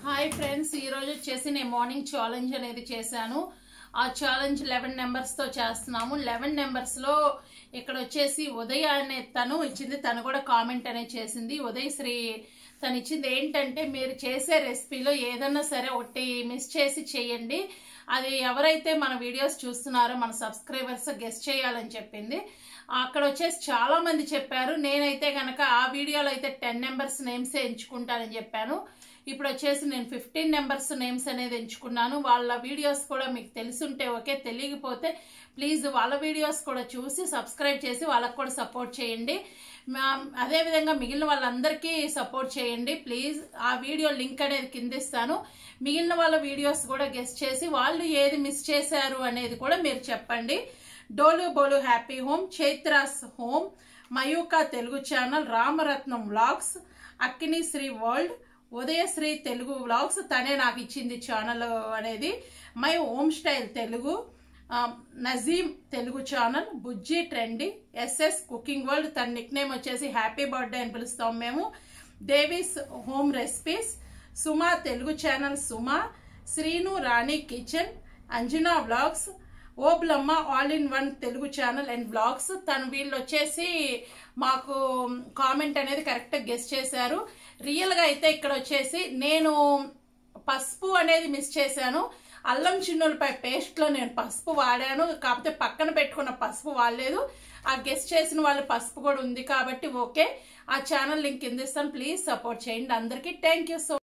hi friends ఈరోజు వచ్చేసి నేను మార్నింగ్ ఛాలెంజ్ అనేది చేశాను ఆ ఛాలెంజ్ లెవెన్ నెంబర్స్తో చేస్తున్నాము లెవెన్ నెంబర్స్లో ఇక్కడ వచ్చేసి ఉదయ అనే తను ఇచ్చింది తను కూడా కామెంట్ అనేది చేసింది ఉదయ్ శ్రీ తను ఇచ్చింది ఏంటంటే మీరు చేసే రెసిపీలో ఏదన్నా సరే ఒకటి మిస్ చేసి చేయండి అది ఎవరైతే మన వీడియోస్ చూస్తున్నారో మన సబ్స్క్రైబర్స్ గెస్ట్ చేయాలని చెప్పింది అక్కడ వచ్చేసి చాలా మంది చెప్పారు నేనైతే కనుక ఆ వీడియోలో అయితే టెన్ నెంబర్స్ నేమ్సే ఎంచుకుంటానని చెప్పాను ఇప్పుడు వచ్చేసి నేను ఫిఫ్టీన్ నెంబర్స్ నేమ్స్ అనేది ఎంచుకున్నాను వాళ్ళ వీడియోస్ కూడా మీకు తెలుసుంటే ఓకే తెలియకపోతే ప్లీజ్ వాళ్ళ వీడియోస్ కూడా చూసి సబ్స్క్రైబ్ చేసి వాళ్ళకు కూడా సపోర్ట్ చేయండి మా- అదేవిధంగా మిగిలిన వాళ్ళందరికీ సపోర్ట్ చేయండి ప్లీజ్ ఆ వీడియో లింక్ అనేది కింద ఇస్తాను మిగిలిన వాళ్ళ వీడియోస్ కూడా గెస్ట్ చేసి వాళ్ళు ఏది మిస్ చేశారు అనేది కూడా మీరు చెప్పండి డోలు బోలు happy home Chaitra's home Mayuka Telugu channel Ramaratnam vlogs అక్కిని శ్రీ వరల్డ్ ఉదయశ్రీ తెలుగు వ్లాగ్స్ తనే నాకు ఇచ్చింది ఛానల్ అనేది మై హోమ్ స్టైల్ తెలుగు ఆ, Nazeem Telugu channel Bujji trendy SS cooking world తన నిక్ నేమ్ వచ్చేసి హ్యాపీ బర్త్డే అని పిలుస్తాం మేము Devi's home recipes Suma Telugu channel Suma Srinu Rani kitchen Anjana vlogs Oblamma all in one Telugu channel and vlogs తను వీళ్ళు వచ్చేసి మాకు కామెంట్ అనేది కరెక్ట్గా గెస్ట్ చేశారు రియల్గా అయితే ఇక్కడ వచ్చేసి నేను పసుపు అనేది మిస్ చేశాను అల్లం చిన్నులపై పేస్ట్లో నేను పసుపు వాడాను కాకపోతే పక్కన పెట్టుకున్న పసుపు వాడలేదు ఆ గెస్ట్ చేసిన వాళ్ళ పసుపు కూడా ఉంది కాబట్టి ఓకే ఆ ఛానల్ లింక్ కింద ఇస్తాను ప్లీజ్ సపోర్ట్ చేయండి అందరికీ థ్యాంక్ యూ సో